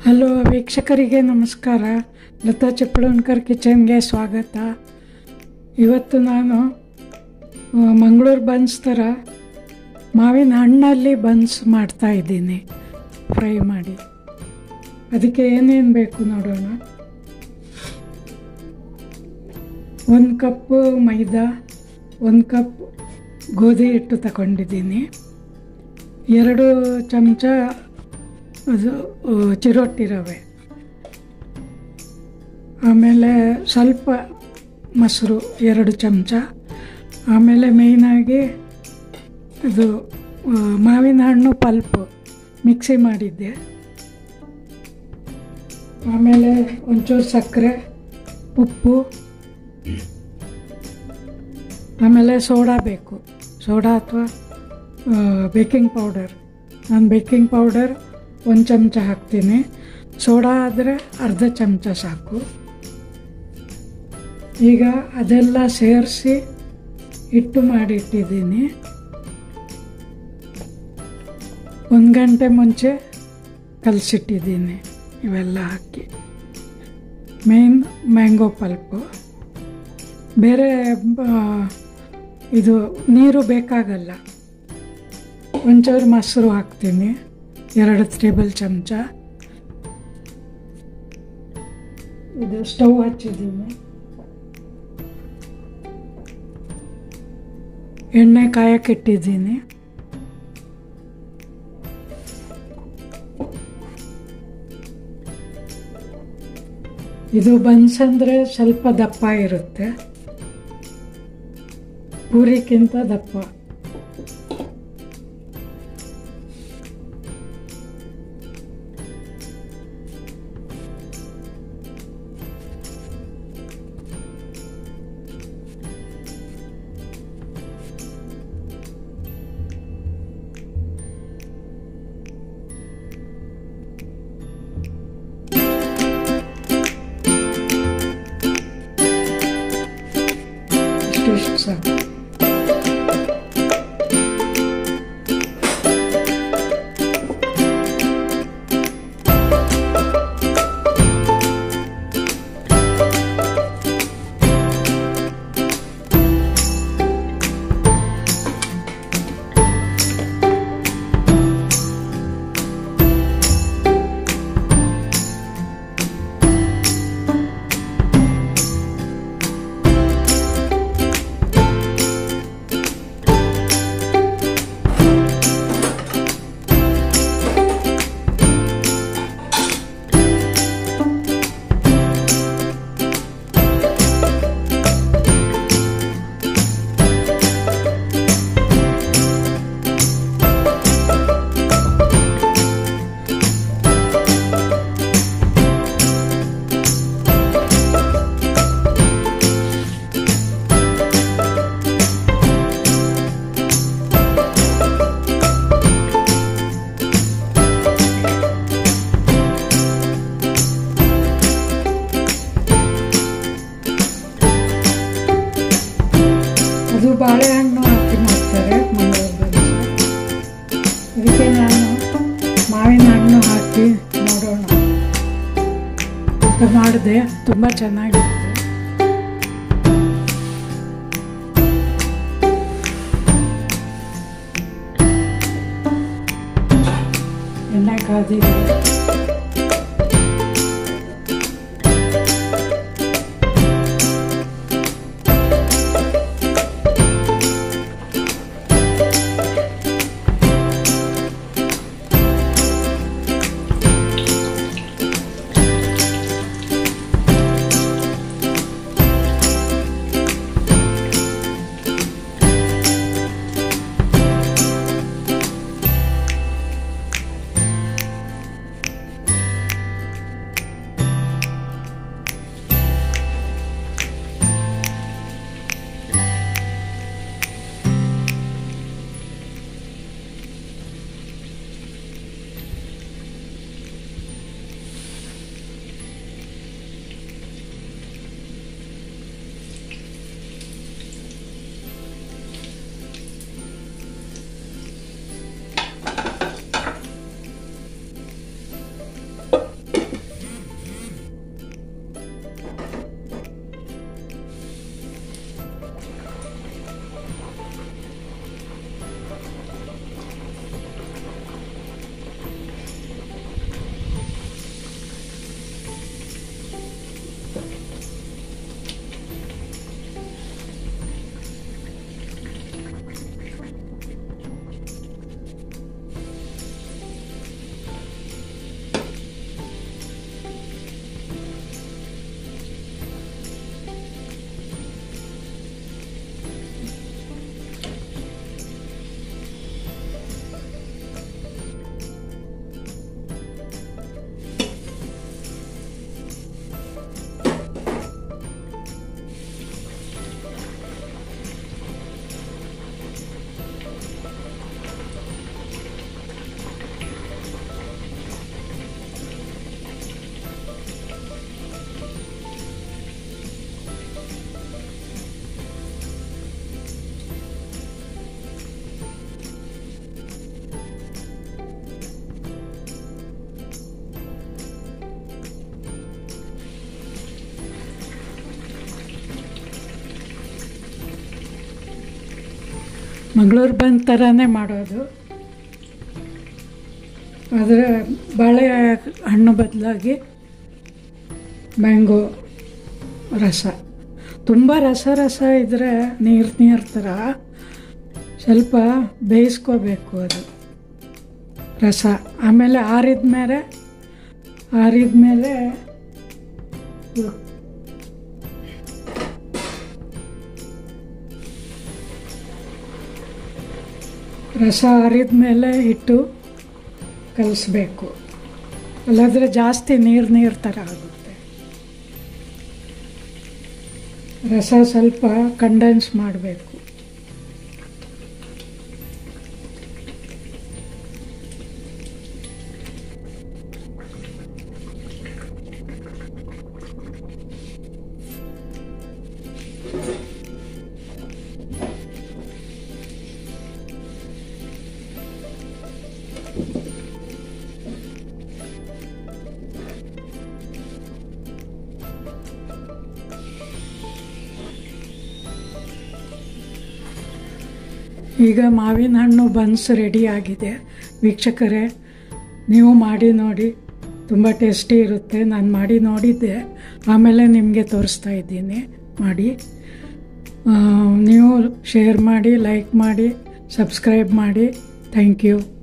hello ವೀಕ್ಷಕರಿಗೆ ನಮಸ್ಕಾರ ಲತಾ ಚಿಪ್ಪಳನ್ಕರ್ ಕಿಚನ್ಗೆ ಸ್ವಾಗತ ಇವತ್ತು ನಾನು ಮಂಗಳೂರು ಬನ್ಸ್ ಥರ ಮಾವಿನ ಹಣ್ಣಲ್ಲಿ ಬನ್ಸ್ ಮಾಡ್ತಾ ಇದ್ದೀನಿ ಫ್ರೈ ಮಾಡಿ ಅದಕ್ಕೆ ಏನೇನು ಬೇಕು ನೋಡೋಣ ಒಂದು ಕಪ್ಪು ಮೈದಾ ಒಂದು ಕಪ್ ಗೋಧಿ ಹಿಟ್ಟು ತಗೊಂಡಿದ್ದೀನಿ ಎರಡು ಚಮಚ ಅದು ಆ, ಚಿರೋಟಿ ರವೆ ಆಮೇಲೆ ಸ್ವಲ್ಪ ಮೊಸರು ಎರಡು ಚಮಚ ಆಮೇಲೆ ಮೇಯ್ನಾಗಿ ಇದು ಆ, ಮಾವಿನ ಹಣ್ಣು ಪಲ್ಪು ಮಿಕ್ಸಿ ಮಾಡಿದ್ದೆ ಆಮೇಲೆ ಒಂಚೂರು ಸಕ್ಕರೆ ಉಪ್ಪು ಆಮೇಲೆ ಸೋಡಾ ಬೇಕು ಸೋಡಾ ಅಥವಾ ಬೇಕಿಂಗ್ ಪೌಡರ್ ನಾನು ಬೇಕಿಂಗ್ ಪೌಡರ್ ಒಂದು ಚಮಚ ಹಾಕ್ತೀನಿ ಸೋಡಾ ಆದರೆ ಅರ್ಧ ಚಮಚ ಸಾಕು ಈಗ ಅದೆಲ್ಲ ಸೇರಿಸಿ ಹಿಟ್ಟು ಮಾಡಿಟ್ಟಿದ್ದೀನಿ ಒಂದು ಗಂಟೆ ಮುಂಚೆ ಕಲಸಿಟ್ಟಿದ್ದೀನಿ ಇವೆಲ್ಲ ಹಾಕಿ ಮೇನ್ ಮ್ಯಾಂಗೋ ಪಲ್ಪು ಬೇರೆ ಆ, ಇದು ನೀರು ಬೇಕಾಗಲ್ಲ ಒಂಚೂರು ಮೊಸರು ಹಾಕ್ತೀನಿ ಎರಡು ಟೇಬಲ್ ಚಮಚ ಇದು ಸ್ಟವ್ ಹಚ್ಚಿದ್ದೀನಿ ಎಣ್ಣೆ ಕಾಯಕ್ಕಿಟ್ಟಿದ್ದೀನಿ ಇದು ಬನ್ಸ್ ಅಂದರೆ ಸ್ವಲ್ಪ ದಪ್ಪ ಇರುತ್ತೆ ಪೂರಿಕ್ಕಿಂತ ದಪ್ಪ ಇಷ್ಟಿಷ್ಟು ಸಾಕು ಅದು ಬಾಳೆಹಣ್ಣು ಹಾಕಿ ಮಾಡ್ತಾರೆ ಮಂಗಳೂರು ಬನ್ಸ್ ಇದಕ್ಕೆ ನಾನು ಮಾವಿನ ಹಣ್ಣು ಹಾಕಿ ನೋಡೋಣ ಅಂತ ಮಾಡಿದೆ ತುಂಬ ಚೆನ್ನಾಗಿತ್ತು ಎಣ್ಣೆ ಕಾದಿದೆ ಮಂಗಳೂರು ಬಂದ ಥರನೇ ಮಾಡೋದು ಆದರೆ ಬಾಳೆ ಹಣ್ಣು ಬದಲಾಗಿ ಮ್ಯಾಂಗೋ ರಸ ತುಂಬ ರಸ ರಸ ಇದ್ದರೆ ನೀರು ನೀರು ಥರ ಸ್ವಲ್ಪ ಬೇಯಿಸ್ಕೋಬೇಕು ಅದು ರಸ ಆಮೇಲೆ ಆರಿದ ಮೇಲೆ ಆರಿದ ಮೇಲೆ ರಸ ಆರಿದ ಮೇಲೆ ಇಟ್ಟು ಕಲಿಸ್ಬೇಕು ಅಲ್ಲಾದರೆ ಜಾಸ್ತಿ ನೀರು ನೀರು ಥರ ಆಗುತ್ತೆ ರಸ ಸ್ವಲ್ಪ ಕಂಡೆನ್ಸ್ ಮಾಡಬೇಕು ಈಗ ಮಾವಿನ ಹಣ್ಣು ಬನ್ಸ್ ರೆಡಿ ಆಗಿದೆ ವೀಕ್ಷಕರೇ ನೀವು ಮಾಡಿ ನೋಡಿ ತುಂಬ ಟೇಸ್ಟಿ ಇರುತ್ತೆ ನಾನು ಮಾಡಿ ನೋಡಿದ್ದೆ ಆಮೇಲೆ ನಿಮಗೆ ತೋರಿಸ್ತಾ ಇದ್ದೀನಿ ಮಾಡಿ ಆ, ನೀವು ಶೇರ್ ಮಾಡಿ ಲೈಕ್ ಮಾಡಿ ಸಬ್ಸ್ಕ್ರೈಬ್ ಮಾಡಿ ಥ್ಯಾಂಕ್ ಯು